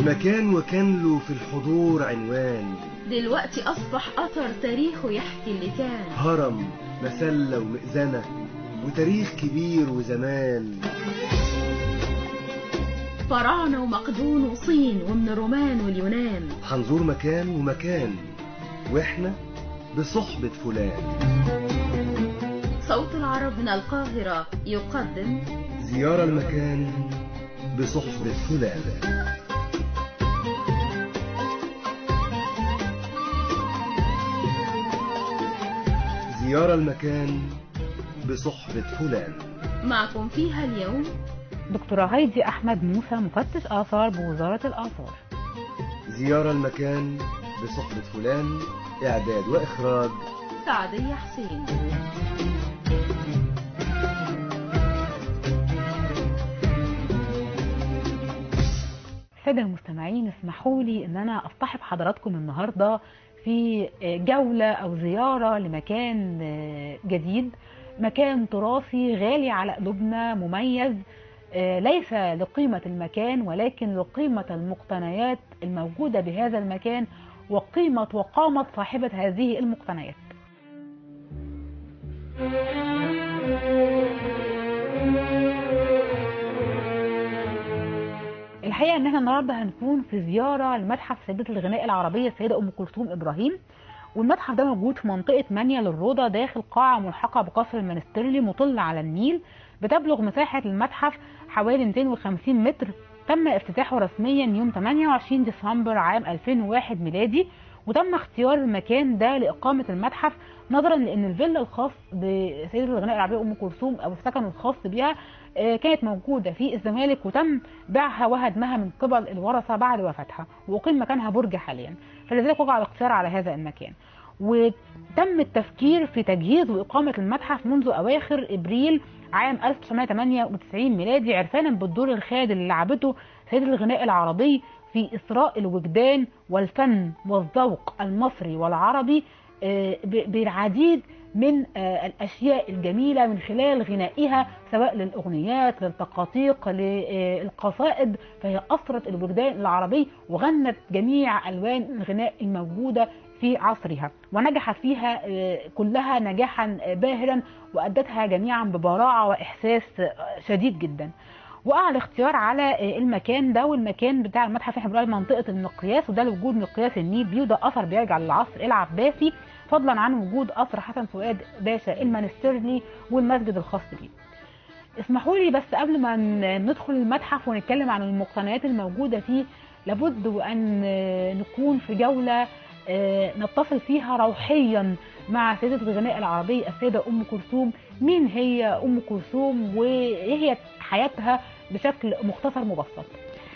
مكان وكان له في الحضور عنوان دلوقتي أصبح أثر تاريخه يحكي اللي كان هرم مسلة ومئذنة وتاريخ كبير وزمان فراعنة ومقدون وصين ومن الرومان واليونان هنزور مكان ومكان واحنا بصحبة فلان صوت العرب من القاهرة يقدم زيارة المكان بصحبة فلان زيارة المكان بصحبة فلان معكم فيها اليوم دكتورة هايدي أحمد موسى مفتش آثار بوزارة الآثار زيارة المكان بصحبة فلان إعداد وإخراج سعدية حسين السادة المستمعين اسمحوا لي ان انا اصطحب حضراتكم النهاردة في جولة او زيارة لمكان جديد مكان تراثي غالي على قلوبنا مميز ليس لقيمة المكان ولكن لقيمة المقتنيات الموجودة بهذا المكان وقيمة وقامة صاحبة هذه المقتنيات الحقيقه ان احنا النهارده هنكون في زياره لمتحف سيده الغناء العربيه السيده ام كلثوم ابراهيم والمتحف ده موجود في منطقه مانيا للروضه داخل قاعه ملحقه بقصر المنسترلي مطل على النيل بتبلغ مساحه المتحف حوالي 250 متر تم افتتاحه رسميا يوم 28 ديسمبر عام 2001 ميلادي وتم اختيار المكان ده لاقامه المتحف نظرا لان الفيلا الخاص بسيده الغناء العربيه ام كلثوم او السكن الخاص بها كانت موجوده في الزمالك وتم بيعها وهدمها من قبل الورثه بعد وفاتها واقيم مكانها برج حاليا فلذلك وقع الاختيار على هذا المكان وتم التفكير في تجهيز واقامه المتحف منذ اواخر ابريل عام 1998 ميلادي عرفانا بالدور الخالد اللي لعبته سيده الغناء العربي في إثراء الوجدان والفن والذوق المصري والعربي بالعديد من الأشياء الجميلة من خلال غنائها سواء للأغنيات للتقاطيق للقصائد فهي أثرت الوجدان العربي وغنت جميع ألوان الغناء الموجودة في عصرها ونجحت فيها كلها نجاحا باهرا وأدتها جميعا ببراعة وإحساس شديد جدا وقع الاختيار على المكان ده والمكان بتاع المتحف احنا بنقول منطقه المقياس وده لوجود مقياس النيل بيو ده اثر بيرجع للعصر العباسي فضلا عن وجود قصر حسن فؤاد باشا المنسترلي والمسجد الخاص بيه. اسمحوا لي بس قبل ما ندخل المتحف ونتكلم عن المقتنيات الموجوده فيه لابد وان نكون في جوله نتصل فيها روحيا مع سيدة الغناء العربي السيدة أم كلثوم مين هي أم كلثوم وإيه هي حياتها بشكل مختصر مبسط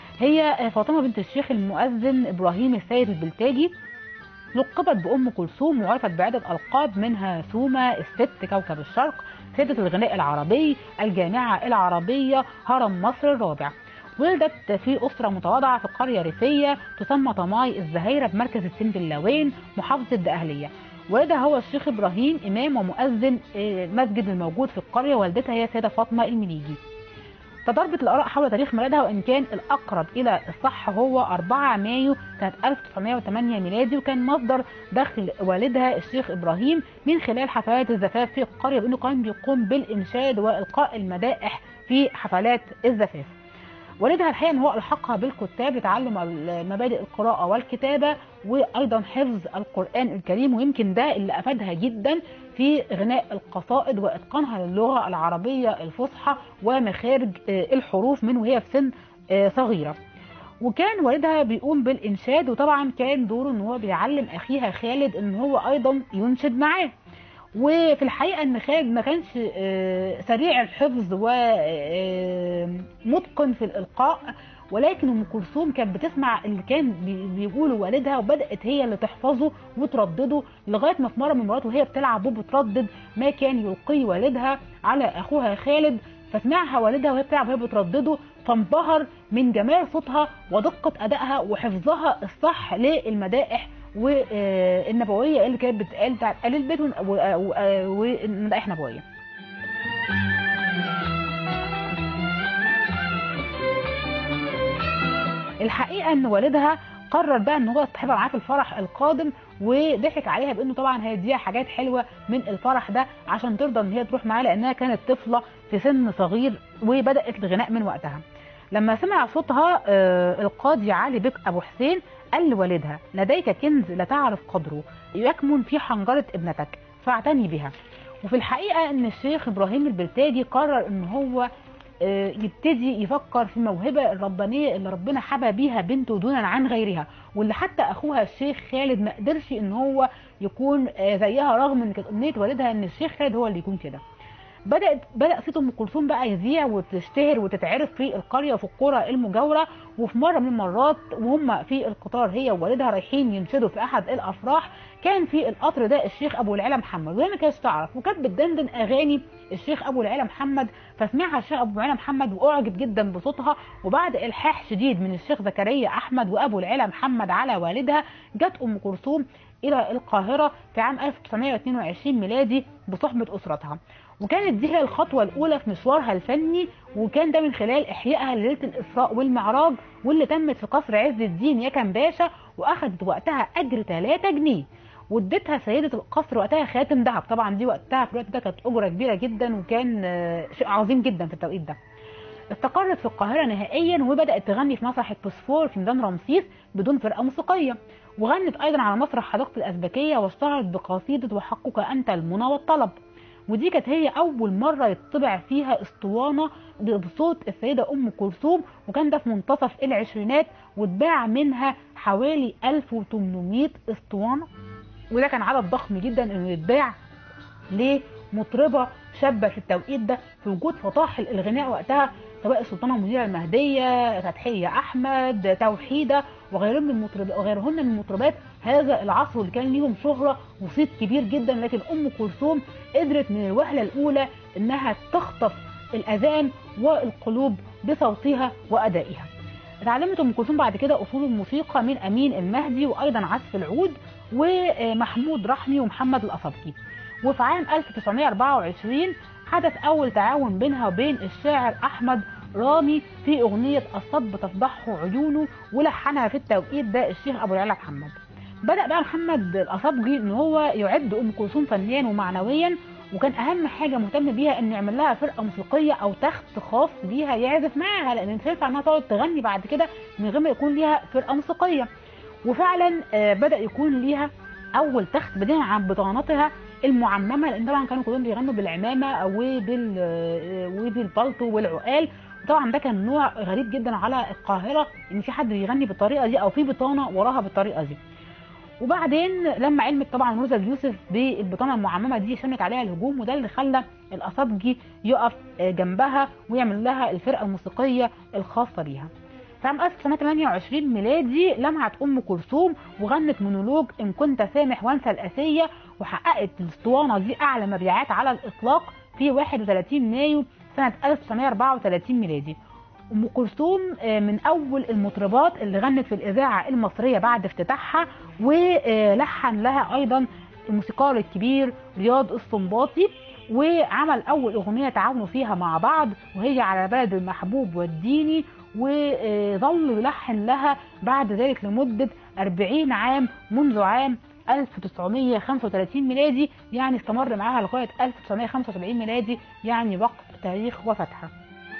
هي فاطمة بنت الشيخ المؤذن إبراهيم السيد البلتاجي لقبت بأم كلثوم وعرفت بعدة ألقاب منها سومة الست كوكب الشرق سيدة الغناء العربي الجامعة العربية هرم مصر الرابع ولدت في أسرة متواضعة في قرية ريفية تسمى طماي الزهيرة بمركز السنبلاوين محافظة الدقهلية والدها هو الشيخ إبراهيم إمام ومؤذن المسجد الموجود في القرية والدتها هي السيدة فاطمة المليجي تضاربت الآراء حول تاريخ ميلادها وإن كان الأقرب إلى الصح هو 4 مايو سنة 1908 ميلادي وكان مصدر دخل والدها الشيخ إبراهيم من خلال حفلات الزفاف في القرية بأنه كان بيقوم بالإنشاد وإلقاء المدائح في حفلات الزفاف والدها الحقيقه ان هو الحقها بالكتاب لتعلم مبادئ القراءه والكتابه وايضا حفظ القران الكريم ويمكن ده اللي افادها جدا في غناء القصائد واتقانها للغه العربيه الفصحى ومخارج الحروف من وهي في سن صغيره. وكان والدها بيقوم بالانشاد وطبعا كان دوره ان هو بيعلم اخيها خالد ان هو ايضا ينشد معاه. وفي الحقيقه ان خالد ما كانش سريع الحفظ ومتقن في الالقاء ولكن ام كلثوم كانت بتسمع اللي كان بيقوله والدها وبدات هي اللي تحفظه وتردده لغايه ما في مره من المرات وهي بتلعب وبتردد ما كان يلقيه والدها على اخوها خالد فسمعها والدها وهي بتلعب وهي بتردده فانبهر من جمال صوتها ودقه ادائها وحفظها الصح للمدائح والنبويه اللي كانت بتتقال بتاعت ال البيت والمدائح نبويه. الحقيقه ان والدها قرر بقى ان هو يصطحبها معاه في الفرح القادم وضحك عليها بانه طبعا هيديها حاجات حلوه من الفرح ده عشان ترضى ان هي تروح معاه لانها كانت طفله في سن صغير وبدات الغناء من وقتها لما سمع صوتها آه، القاضي علي بك ابو حسين قال لوالدها لديك كنز لا تعرف قدره يكمن في حنجره ابنتك فاعتني بها وفي الحقيقه ان الشيخ ابراهيم البلتاجي قرر ان هو آه، يبتدي يفكر في الموهبه الربانيه اللي ربنا حبى بيها بنته دونا عن غيرها واللي حتى اخوها الشيخ خالد ما قدرش ان هو يكون آه، زيها رغم ان كانت امنيه والدها ان الشيخ خالد هو اللي يكون كده بدات بدا صيت ام كلثوم بقى يذيع وتشتهر وتتعرف في القريه وفي القرى المجاوره وفي مره من المرات وهم في القطار هي ووالدها رايحين ينشدوا في احد الافراح كان في القطر ده الشيخ ابو العلا محمد وهي ما كانتش تعرف وكانت بتدندن اغاني الشيخ ابو العلا محمد فسمعها الشيخ ابو العلا محمد واعجب جدا بصوتها وبعد الحاح شديد من الشيخ زكريا احمد وابو العلا محمد على والدها جت ام كلثوم الى القاهره في عام 1922 ميلادي بصحبه اسرتها وكانت دي هي الخطوه الاولى في مشوارها الفني وكان ده من خلال احيائها ليله الاسراء والمعراج واللي تمت في قصر عز الدين يكن باشا واخدت وقتها اجر 3 جنيه وادتها سيده القصر وقتها خاتم ذهب طبعا دي وقتها في الوقت ده كانت اجره كبيره جدا وكان آه، شيء عظيم جدا في التوقيت ده استقرت في القاهره نهائيا وبدات تغني في مسرح الفوسفور في ميدان رمسيس بدون فرقه موسيقيه وغنت ايضا على مسرح حديقه الازبكيه واشتهرت بقصيده وحقك انت المنى والطلب ودي كانت هي اول مره يطبع فيها اسطوانه بصوت السيده ام كلثوم وكان ده في منتصف العشرينات واتباع منها حوالي 1800 اسطوانه وده كان عدد ضخم جدا انه يتباع لمطربه شابه في التوقيت ده في وجود فطاحل الغناء وقتها سواء السلطانه منيره المهديه فتحيه احمد توحيده وغيرهم من المطرب وغيرهن من المطربات هذا العصر اللي كان ليهم شهره وصيت كبير جدا لكن ام كلثوم قدرت من الوهله الاولى انها تخطف الاذان والقلوب بصوتها وادائها. اتعلمت ام كلثوم بعد كده اصول الموسيقى من امين المهدي وايضا عزف العود ومحمود رحمي ومحمد الأصبكي وفي عام 1924 حدث أول تعاون بينها وبين الشاعر أحمد رامي في أغنية الصب تفضحه عيونه ولحنها في التوقيت ده الشيخ أبو العلا محمد بدأ بقى محمد الأصبجي إن هو يعد أم كلثوم فنيا ومعنويا وكان أهم حاجة مهتم بيها إنه يعمل لها فرقة موسيقية أو تخت خاص بيها يعزف معاها لأن مش هينفع إنها تقعد تغني بعد كده من غير ما يكون ليها فرقة موسيقية وفعلا آه، بدا يكون ليها اول تخت بدينا عن بطانتها المعممه لان طبعا كانوا كلهم بيغنوا بالعمامه وبال آه، وبالبلطو والعقال طبعا ده كان نوع غريب جدا على القاهره ان في حد بيغني بالطريقه دي او في بطانه وراها بالطريقه دي وبعدين لما علمت طبعا روزا اليوسف بالبطانه المعممه دي شنت عليها الهجوم وده اللي خلى الاصابجي يقف آه، جنبها ويعمل لها الفرقه الموسيقيه الخاصه بيها في عام 1928 ميلادي لمعت ام كلثوم وغنت مونولوج ان كنت سامح وانسى الاسيه وحققت الاسطوانه دي اعلى مبيعات على الاطلاق في 31 مايو سنه 1934 ميلادي ام كلثوم آه، من اول المطربات اللي غنت في الاذاعه المصريه بعد افتتاحها ولحن لها ايضا الموسيقار الكبير رياض السنباطي وعمل اول اغنيه تعاونوا فيها مع بعض وهي على بلد المحبوب والديني وظل يلحن لها بعد ذلك لمدة 40 عام منذ عام 1935 ميلادي يعني استمر معاها لغاية 1975 ميلادي يعني وقت تاريخ وفتحها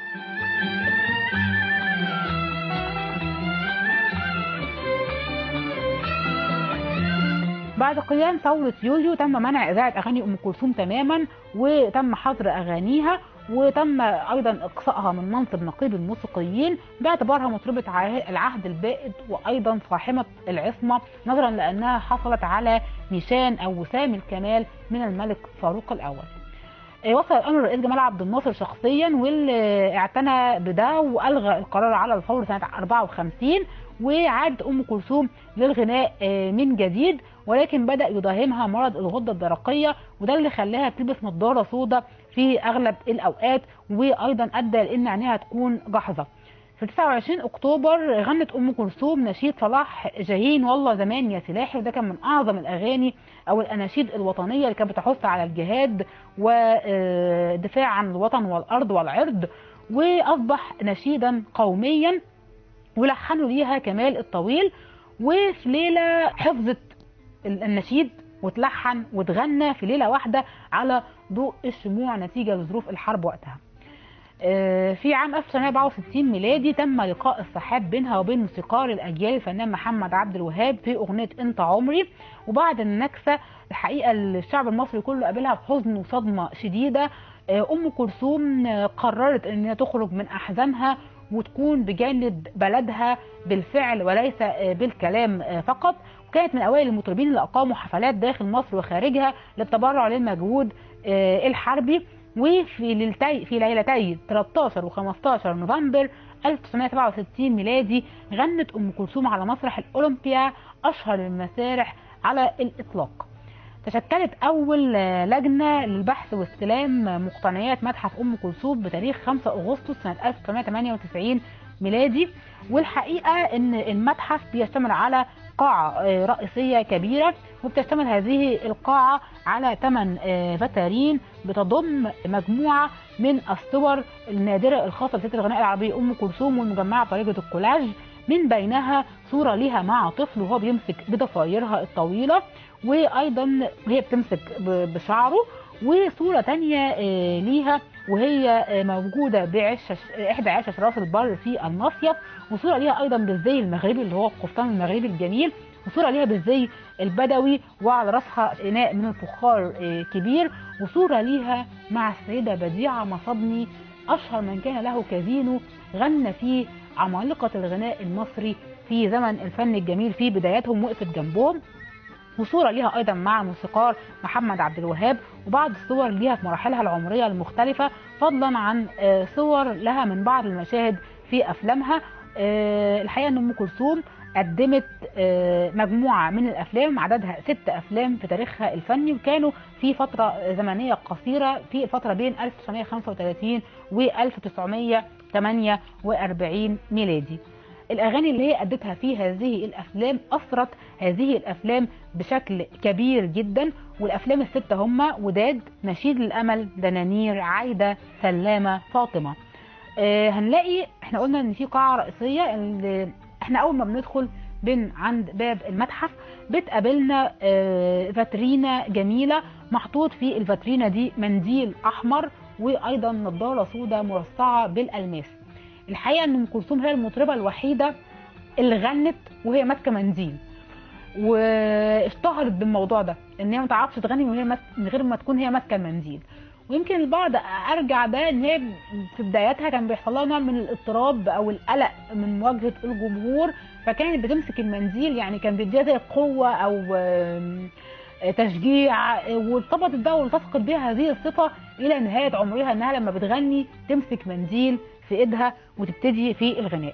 بعد قيام ثورة يوليو تم منع إذاعة أغاني أم كلثوم تماما وتم حظر أغانيها وتم أيضا إقصائها من منصب نقيب الموسيقيين باعتبارها مطربة عه- العهد البائد وأيضا صاحبة العصمة نظرا لأنها حصلت على نشان أو وسام الكمال من الملك فاروق الأول. آه، وصل الامر الرئيس جمال عبد الناصر شخصيا واللي اعتنى بده والغى القرار على الفور سنه 54 وعادت ام كلثوم للغناء آه، من جديد ولكن بدا يداهمها مرض الغده الدرقيه وده اللي خلاها تلبس نظاره سوداء في اغلب الاوقات وايضا ادى لان عينيها تكون جحظه في 29 اكتوبر غنت ام كلثوم نشيد صلاح جاهين والله زمان يا سلاحي وده كان من اعظم الاغاني او الاناشيد الوطنيه اللي كانت بتحث على الجهاد ودفاع عن الوطن والارض والعرض واصبح نشيدا قوميا ولحنوا ليها كمال الطويل وفي ليله حفظت النشيد وتلحن وتغنى في ليله واحده على ضوء الشموع نتيجه لظروف الحرب وقتها. في عام 1964 ميلادي تم لقاء السحاب بينها وبين موسيقار الاجيال الفنان محمد عبد الوهاب في اغنيه انت عمري وبعد النكسه الحقيقه الشعب المصري كله قابلها بحزن وصدمه شديده ام كلثوم قررت انها تخرج من احزانها وتكون بجانب بلدها بالفعل وليس بالكلام فقط وكانت من اوائل المطربين اللي اقاموا حفلات داخل مصر وخارجها للتبرع للمجهود الحربي وفي ليلتي في ليلتي 13 و15 نوفمبر 1967 ميلادي غنت ام كلثوم على مسرح الاولمبيا اشهر المسارح على الاطلاق. تشكلت اول لجنه للبحث واستلام مقتنيات متحف ام كلثوم بتاريخ 5 اغسطس سنه 1998 ميلادي والحقيقه ان المتحف بيشتمل على قاعة رئيسية كبيرة وبتشتمل هذه القاعة على ثمان فتارين بتضم مجموعة من الصور النادرة الخاصة بست الغناء العربية أم كلثوم والمجمعة بطريقة الكولاج من بينها صورة ليها مع طفل وهو بيمسك بضفايرها الطويلة وأيضا هي بتمسك بشعره وصورة تانية ليها وهي موجودة بعشش إحدى عشش راس البر في المصيف وصورة ليها أيضا بالزي المغربي اللي هو القفطان المغربي الجميل وصورة ليها بالزي البدوي وعلى راسها إناء من الفخار كبير وصورة ليها مع السيدة بديعة مصبني أشهر من كان له كازينو غنى فيه عمالقة الغناء المصري في زمن الفن الجميل في بداياتهم وقفت جنبهم وصورة ليها أيضا مع الموسيقار محمد عبد الوهاب وبعض الصور ليها في مراحلها العمرية المختلفة فضلا عن صور لها من بعض المشاهد في أفلامها الحقيقة أن أم كلثوم قدمت مجموعة من الأفلام عددها ست أفلام في تاريخها الفني وكانوا في فترة زمنية قصيرة في الفترة بين 1935 و 1948 ميلادي الاغاني اللي هي ادتها في هذه الافلام اثرت هذه الافلام بشكل كبير جدا والافلام السته هم وداد نشيد الامل دنانير عايده سلامه فاطمه آه هنلاقي احنا قلنا ان في قاعه رئيسيه اللي احنا اول ما بندخل بين عند باب المتحف بتقابلنا آه فاترينا جميله محطوط في الفاترينا دي منديل احمر وايضا نضاره سوداء مرصعه بالالماس الحقيقه ان ام كلثوم هي المطربه الوحيده اللي غنت وهي ماسكه منديل واشتهرت بالموضوع ده ان هي ما تعرفش تغني من غير من غير ما تكون هي ماسكه المنديل ويمكن البعض ارجع ده ان هي في بداياتها كان بيحصل لها نوع من الاضطراب او القلق من مواجهه الجمهور فكانت بتمسك المنديل يعني كان بيديها زي قوه او تشجيع وارتبطت بقى والتصقت بها هذه الصفه الى نهايه عمرها انها لما بتغني تمسك منديل في ايدها وتبتدي في الغناء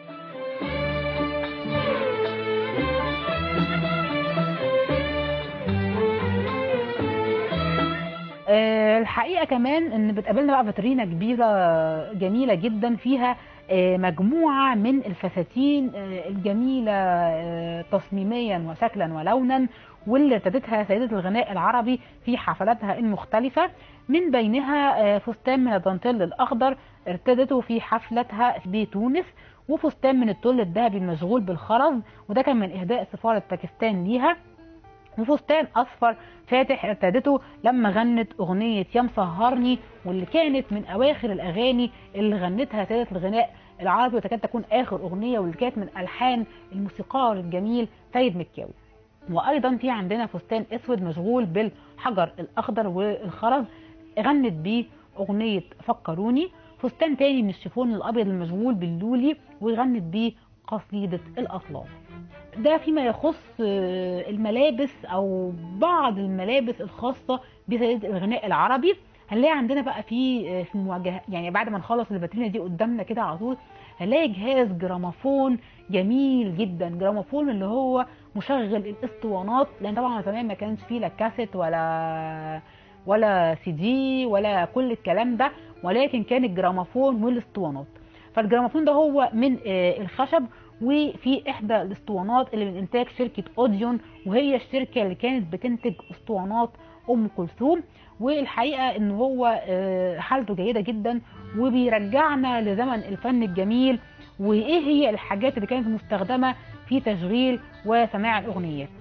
الحقيقه كمان ان بتقابلنا بقى فاترينا كبيره جميله جدا فيها مجموعه من الفساتين الجميله تصميميا وشكلا ولونا واللي ارتدتها سيدة الغناء العربي في حفلاتها المختلفة من بينها فستان من الدانتيل الأخضر ارتدته في حفلتها بتونس وفستان من التل الذهبي المشغول بالخرز وده كان من إهداء سفارة باكستان ليها وفستان اصفر فاتح ارتدته لما غنت اغنيه يا مسهرني واللي كانت من اواخر الاغاني اللي غنتها سيده الغناء العربي وتكاد تكون اخر اغنيه واللي كانت من الحان الموسيقار الجميل سيد مكاوي وايضا في عندنا فستان اسود مشغول بالحجر الاخضر والخرز غنت بيه اغنيه فكروني فستان تاني من الشيفون الابيض المشغول باللولي وغنت بيه قصيده الاطلال ده فيما يخص الملابس او بعض الملابس الخاصه بسيده الغناء العربي هنلاقي عندنا بقى في في المواجهه يعني بعد ما نخلص الفاترينا دي قدامنا كده على طول هنلاقي جهاز جراموفون جميل جدا جراموفون اللي هو مشغل الاسطوانات لان طبعا زمان ما كانش فيه لا كاسيت ولا ولا سي دي ولا كل الكلام ده ولكن كان الجراموفون والاسطوانات فالجراموفون ده هو من الخشب وفي احدى الاسطوانات اللي من انتاج شركه اوديون وهي الشركه اللي كانت بتنتج اسطوانات ام كلثوم والحقيقه ان هو حالته جيده جدا وبيرجعنا لزمن الفن الجميل وايه هي الحاجات اللي كانت مستخدمه في تشغيل وسماع الاغنيات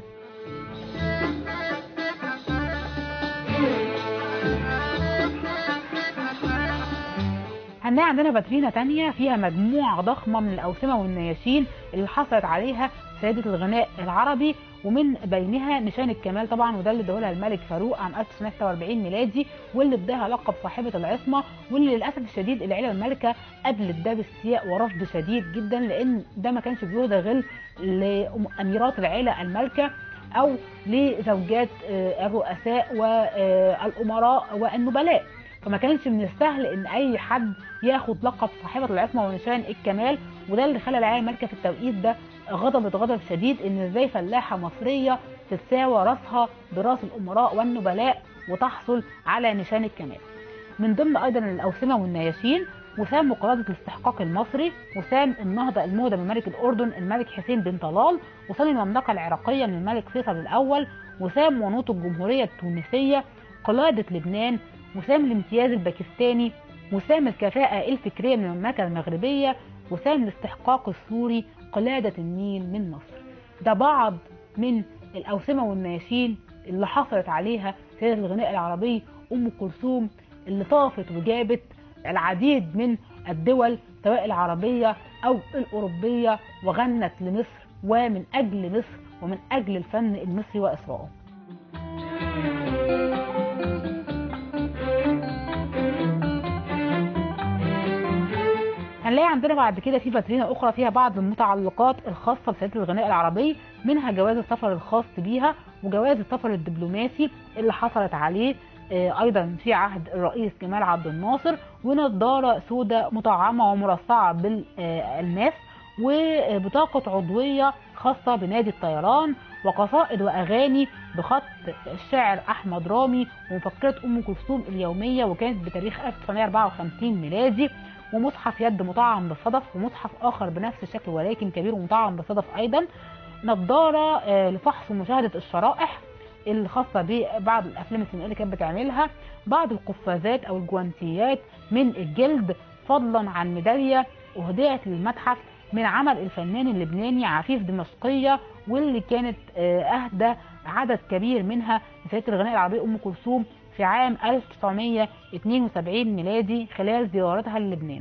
هنلاقي عندنا باترينا تانية فيها مجموعة ضخمة من الأوسمة والنياشين اللي حصلت عليها سيدة الغناء العربي ومن بينها نشان الكمال طبعا وده اللي اداهولها الملك فاروق عام 1946 ميلادي واللي اداها لقب صاحبة العصمة واللي للأسف الشديد العيلة الملكة قبلت ده باستياء ورفض شديد جدا لأن ده ما كانش بيهدى غير لأميرات العيلة الملكة أو لزوجات آه، الرؤساء والأمراء والنبلاء فما كانش من السهل ان اي حد ياخد لقب صاحبة العصمة ونشان الكمال وده اللي خلى العيال الملكة في التوقيت ده غضبت غضب شديد ان ازاي فلاحة مصرية تتساوى راسها براس الامراء والنبلاء وتحصل على نشان الكمال من ضمن ايضا الاوسمة والنياشين وسام مقالدة الاستحقاق المصري وسام النهضة المهدى من ملك الأردن الملك حسين بن طلال وسام المملكة العراقية من الملك فيصل الأول وسام ونوط الجمهورية التونسية قلادة لبنان وسام الامتياز الباكستاني وسام الكفاءة الفكرية من المملكة المغربية وسام الاستحقاق السوري قلادة النيل من مصر ده بعض من الأوسمة والنياشين اللي حصلت عليها سيدة الغناء العربي أم كلثوم اللي طافت وجابت العديد من الدول سواء العربية أو الأوروبية وغنت لمصر ومن أجل مصر ومن أجل الفن المصري وإسراءه هنلاقي عندنا بعد كده في فاترينا اخرى فيها بعض المتعلقات الخاصه بسيده الغناء العربي منها جواز السفر الخاص بيها وجواز السفر الدبلوماسي اللي حصلت عليه آه، ايضا في عهد الرئيس جمال عبد الناصر ونظاره سوداء مطعمه ومرصعه بالالماس وبطاقه عضويه خاصه بنادي الطيران وقصائد واغاني بخط الشاعر احمد رامي ومفكره ام كلثوم اليوميه وكانت بتاريخ 1954 ميلادي ومصحف يد مطعم بالصدف ومصحف اخر بنفس الشكل ولكن كبير ومطعم بالصدف ايضا نظاره آه، لفحص ومشاهده الشرائح الخاصه ببعض الافلام السينمائيه اللي كانت بتعملها بعض القفازات او الجوانتيات من الجلد فضلا عن ميداليه اهديت للمتحف من عمل الفنان اللبناني عفيف دمشقيه واللي كانت آه، اهدى عدد كبير منها لسيده الغناء العربيه ام كلثوم في عام 1972 ميلادي خلال زيارتها للبنان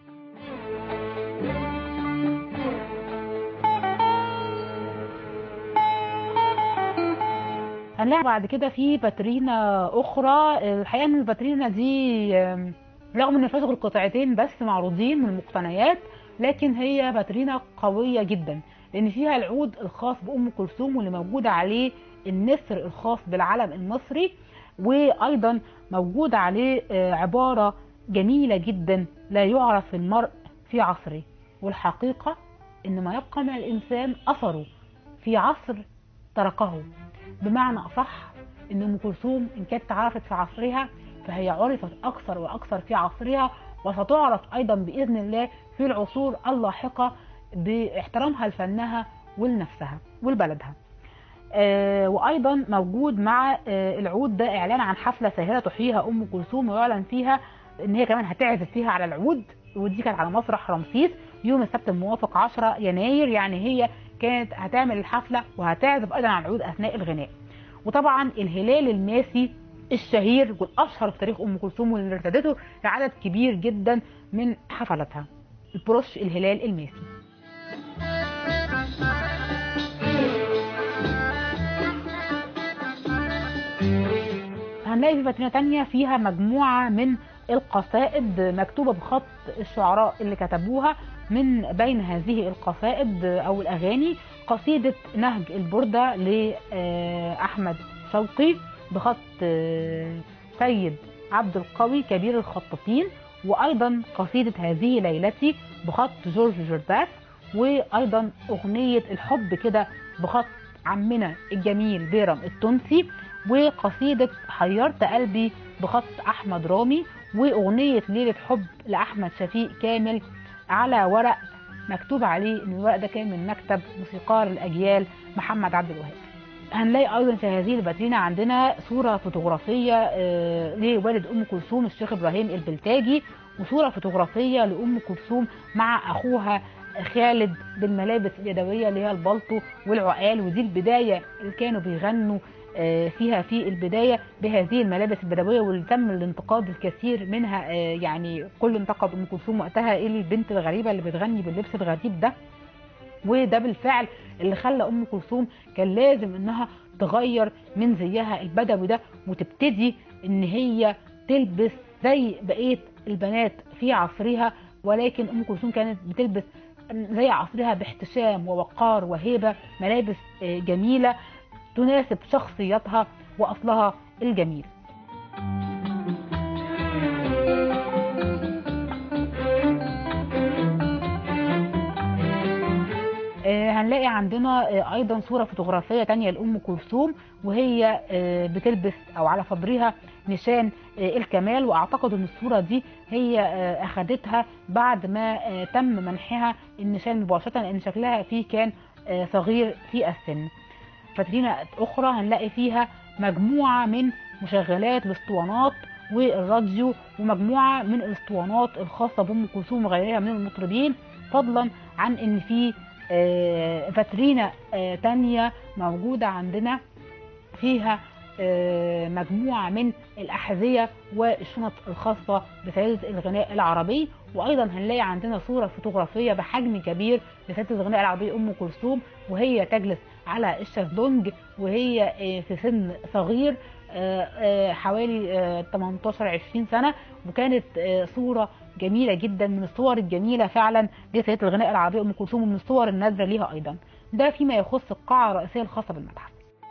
هنلاقي بعد كده في باترينا اخرى الحقيقه ان الباترينا دي آم، رغم ان فيها غير قطعتين بس معروضين من المقتنيات لكن هي باترينا قويه جدا لان فيها العود الخاص بام كلثوم واللي موجود عليه النسر الخاص بالعلم المصري وايضا موجود عليه آه، عباره جميله جدا لا يعرف المرء في عصره والحقيقه ان ما يبقى من الانسان اثره في عصر تركه بمعنى اصح ان ام كلثوم ان كانت عرفت في عصرها فهي عرفت اكثر واكثر في عصرها وستعرف ايضا باذن الله في العصور اللاحقه باحترامها لفنها ولنفسها ولبلدها. آه وايضا موجود مع آه العود ده اعلان عن حفله ساهره تحييها ام كلثوم ويعلن فيها ان هي كمان هتعزف فيها على العود ودي كانت على مسرح رمسيس يوم السبت الموافق 10 يناير يعني هي كانت هتعمل الحفله وهتعزف ايضا على العود اثناء الغناء. وطبعا الهلال الماسي الشهير والاشهر في تاريخ ام كلثوم واللي ارتدته لعدد كبير جدا من حفلاتها البروش الهلال الماسي هنلاقي في فاترينا تانية فيها مجموعة من القصائد مكتوبة بخط الشعراء اللي كتبوها من بين هذه القصائد أو الأغاني قصيدة نهج البردة لأحمد شوقي بخط آه، سيد عبد القوي كبير الخطاطين وأيضا قصيدة هذه ليلتي بخط جورج جرداس وأيضا أغنية الحب كده بخط عمنا الجميل بيرم التونسي وقصيدة حيرت قلبي بخط أحمد رامي وأغنية ليلة حب لأحمد شفيق كامل على ورق مكتوب عليه إن الورق ده كان من مكتب موسيقار الأجيال محمد عبد الوهاب هنلاقي ايضا في هذه الباترينا عندنا صوره فوتوغرافيه آه، لوالد ام كلثوم الشيخ ابراهيم البلتاجي وصوره فوتوغرافيه لام كلثوم مع اخوها خالد بالملابس اليدويه اللي هي البلطو والعقال ودي البدايه اللي كانوا بيغنوا آه، فيها في البدايه بهذه الملابس البدويه واللي تم الانتقاد الكثير منها آه، يعني كل انتقد ام كلثوم وقتها ايه البنت الغريبه اللي بتغني باللبس الغريب ده وده بالفعل اللي خلى ام كلثوم كان لازم انها تغير من زيها البدوي ده وتبتدي ان هي تلبس زي بقيه البنات في عصرها ولكن ام كلثوم كانت بتلبس زي عصرها باحتشام ووقار وهيبه ملابس آه، جميله تناسب شخصيتها واصلها الجميل آه، هنلاقي عندنا آه، ايضا صوره فوتوغرافيه تانية لام كلثوم وهي آه، بتلبس او على صدرها نشان آه، الكمال واعتقد ان الصوره دي هي آه، اخدتها بعد ما آه، تم منحها النشان مباشره لان شكلها فيه كان آه، صغير في السن فاترينا اخرى هنلاقي فيها مجموعه من مشغلات الاسطوانات والراديو ومجموعه من الاسطوانات الخاصه بام كلثوم وغيرها من المطربين فضلا عن ان في آه، فاترينا آه، تانية موجودة عندنا فيها آه، مجموعة من الأحذية والشنط الخاصة بسيدة الغناء العربي وأيضا هنلاقي عندنا صورة فوتوغرافية بحجم كبير لسيدة الغناء العربي أم كلثوم وهي تجلس على الشازلونج وهي آه، في سن صغير آه، آه، حوالي آه، 18 20 سنة وكانت آه، صورة جميلة جدا من الصور الجميلة فعلا لسيدة الغناء العربي أم كلثوم ومن الصور النادرة ليها أيضا ده فيما يخص القاعة الرئيسية الخاصة بالمتحف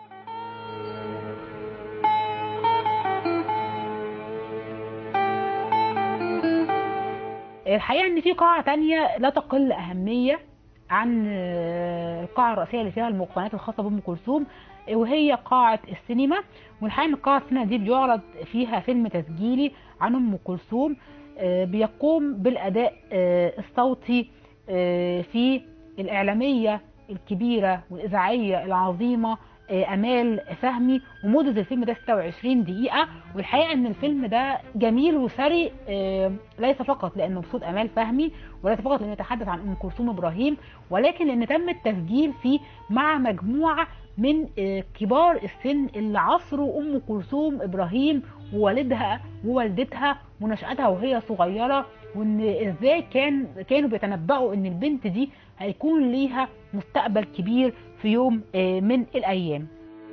الحقيقة ان في قاعة تانية لا تقل اهمية عن آه، القاعة الرئيسية اللي فيها المقتنيات الخاصة بأم كلثوم آه، وهي قاعة السينما والحقيقة ان قاعة السينما دي بيعرض فيها فيلم تسجيلي عن أم كلثوم آه، بيقوم بالأداء آه، الصوتي آه، في الإعلامية الكبيرة والإذاعية العظيمة آه، امال فهمي ومدة الفيلم ده 26 دقيقة والحقيقة ان الفيلم ده جميل وثري آه، ليس فقط لانه بصوت امال فهمي وليس فقط لانه يتحدث عن ام كلثوم ابراهيم ولكن لان تم التسجيل فيه مع مجموعة من آه، كبار السن اللي عصروا ام كلثوم ابراهيم ووالدها ووالدتها ونشأتها وهي صغيرة وان ازاي كان كانوا بيتنبأوا ان البنت دي هيكون ليها مستقبل كبير في يوم آه، من الايام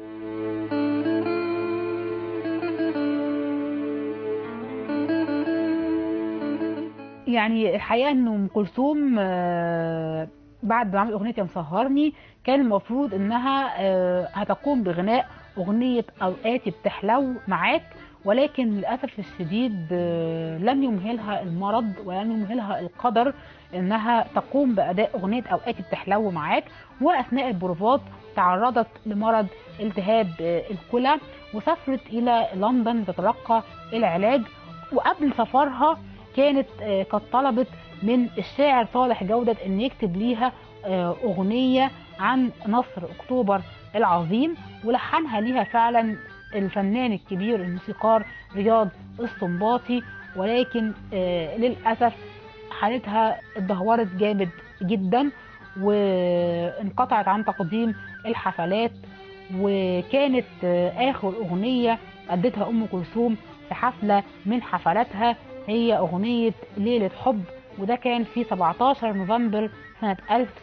يعني الحقيقه ان ام كلثوم آه، بعد ما عملت اغنيه يا مسهرني كان المفروض انها آه، هتقوم بغناء اغنيه اوقاتي بتحلو معاك ولكن للاسف الشديد آه، لم يمهلها المرض ولم يمهلها القدر انها تقوم باداء اغنيه اوقاتي بتحلو معاك واثناء البروفات تعرضت لمرض التهاب آه، الكلى وسافرت الى لندن تتلقى العلاج وقبل سفرها كانت آه، قد طلبت من الشاعر صالح جودة ان يكتب ليها آه، اغنية عن نصر اكتوبر العظيم ولحنها ليها فعلا الفنان الكبير الموسيقار رياض السنباطي ولكن آه، للأسف حالتها اتدهورت جامد جدا وانقطعت عن تقديم الحفلات وكانت آه، آخر أغنية أدتها أم كلثوم في حفلة من حفلاتها هي أغنية ليلة حب وده كان في 17 نوفمبر سنة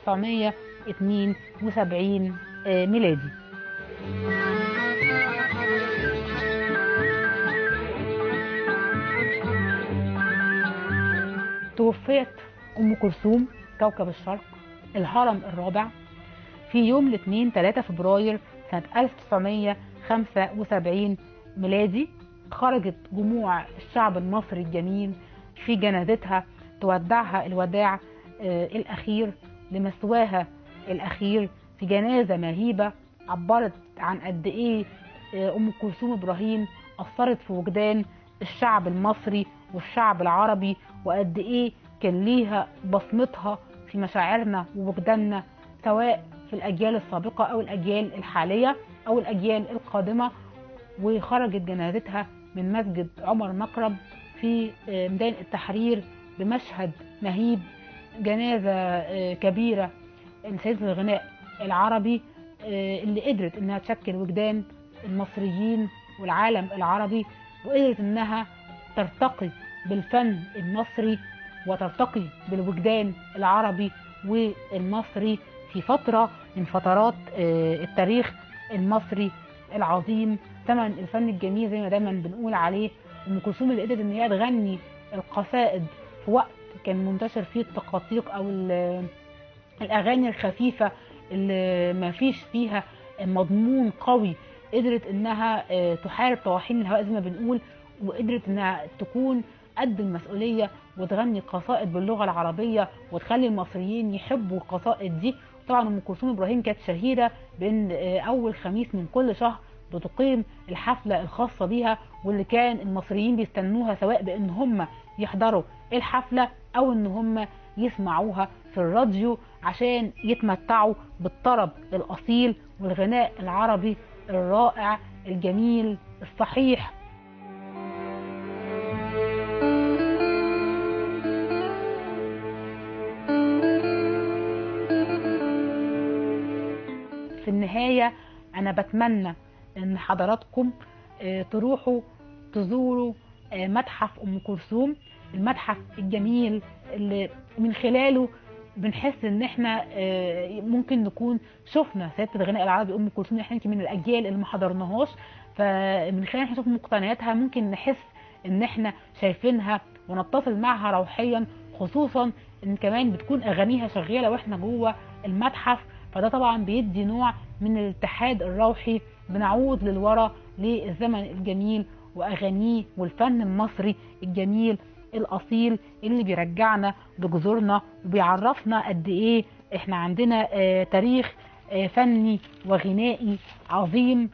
1972 آه، ميلادي توفيت أم كلثوم كوكب الشرق الهرم الرابع في يوم الاثنين 3 فبراير سنة 1975 ميلادي خرجت جموع الشعب المصري الجميل في جنازتها تودعها الوداع آه، الأخير لمسواها الأخير في جنازة مهيبة عبرت عن قد إيه آه، أم كلثوم إبراهيم أثرت في وجدان الشعب المصري والشعب العربي وقد إيه كان ليها بصمتها في مشاعرنا ووجداننا سواء في الأجيال السابقة أو الأجيال الحالية أو الأجيال القادمة وخرجت جنازتها من مسجد عمر مكرم في آه، ميدان التحرير بمشهد مهيب جنازة آه، كبيرة لسيدة الغناء العربي آه، اللي قدرت انها تشكل وجدان المصريين والعالم العربي وقدرت انها ترتقي بالفن المصري وترتقي بالوجدان العربي والمصري في فترة من فترات آه، التاريخ المصري العظيم ثمن الفن الجميل زي ما دايما بنقول عليه ام كلثوم اللي قدرت ان هي تغني القصائد في وقت كان منتشر فيه التقاطيق او ال- الاغاني الخفيفه اللي ما فيش فيها مضمون قوي قدرت انها آه، تحارب طواحين الهواء زي ما بنقول وقدرت انها تكون قد المسؤوليه وتغني قصائد باللغه العربيه وتخلي المصريين يحبوا القصائد دي طبعا ام كلثوم ابراهيم كانت شهيره بان آه، اول خميس من كل شهر بتقيم الحفله الخاصه بيها واللي كان المصريين بيستنوها سواء بان هم يحضروا الحفله او ان هم يسمعوها في الراديو عشان يتمتعوا بالطرب الاصيل والغناء العربي الرائع الجميل الصحيح في النهاية أنا بتمنى إن حضراتكم آه، تروحوا تزوروا آه، متحف أم كلثوم المتحف الجميل اللي من خلاله بنحس ان احنا آه، ممكن نكون شفنا سياده الغناء العربي ام كلثوم احنا يمكن من الاجيال اللي ما حضرناهاش فمن خلال احنا نشوف مقتنياتها ممكن نحس ان احنا شايفينها ونتصل معها روحيا خصوصا ان كمان بتكون اغانيها شغاله واحنا جوه المتحف فده طبعا بيدي نوع من الاتحاد الروحي بنعود للورا للزمن الجميل واغانيه والفن المصري الجميل الاصيل اللي بيرجعنا لجذورنا وبيعرفنا قد ايه احنا عندنا آه، تاريخ آه، فني وغنائي عظيم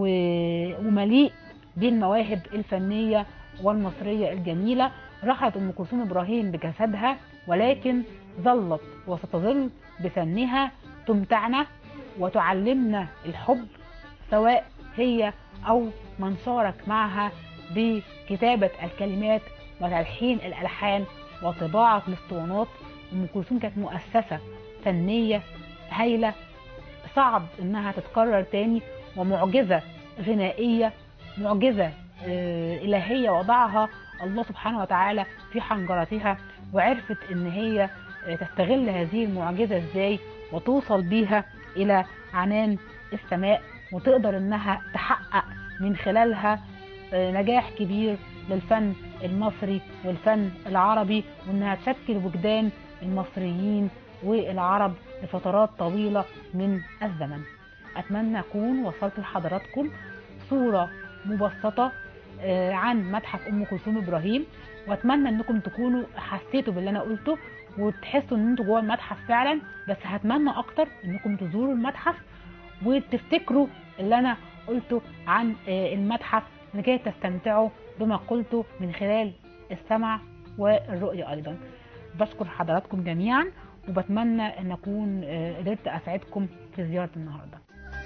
و- ومليء بالمواهب الفنيه والمصريه الجميله رحلت ام كلثوم ابراهيم بجسدها ولكن ظلت وستظل بفنها تمتعنا وتعلمنا الحب سواء هي او من شارك معها بكتابه الكلمات وتلحين الالحان وطباعه الاسطوانات ام كلثوم كانت مؤسسه فنيه هايله صعب انها تتكرر تاني ومعجزه غنائيه معجزه آه، الهيه وضعها الله سبحانه وتعالى في حنجرتها وعرفت ان هي آه، تستغل هذه المعجزه ازاي وتوصل بيها الى عنان السماء وتقدر انها تحقق من خلالها آه، نجاح كبير للفن المصري والفن العربي وانها تشكل وجدان المصريين والعرب لفترات طويله من الزمن. اتمنى اكون وصلت لحضراتكم صوره مبسطه آه، عن متحف ام كلثوم ابراهيم واتمنى انكم تكونوا حسيتوا باللي انا قلته وتحسوا ان انتوا جوه المتحف فعلا بس هتمنى اكتر انكم تزوروا المتحف وتفتكروا اللي انا قلته عن آه، المتحف لكي تستمتعوا بما قلته من خلال السمع والرؤية ايضا بشكر حضراتكم جميعا وبتمنى ان اكون آه، قدرت اسعدكم في زيارة النهارده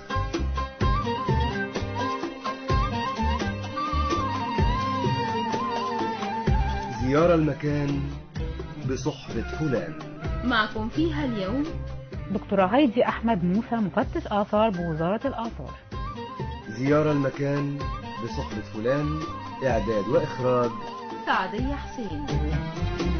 زيارة المكان بصحبة فلان معكم فيها اليوم دكتورة هايدي احمد موسى مفتش اثار بوزارة الاثار زيارة المكان بصحبة فلان إعداد وإخراج سعدية حسين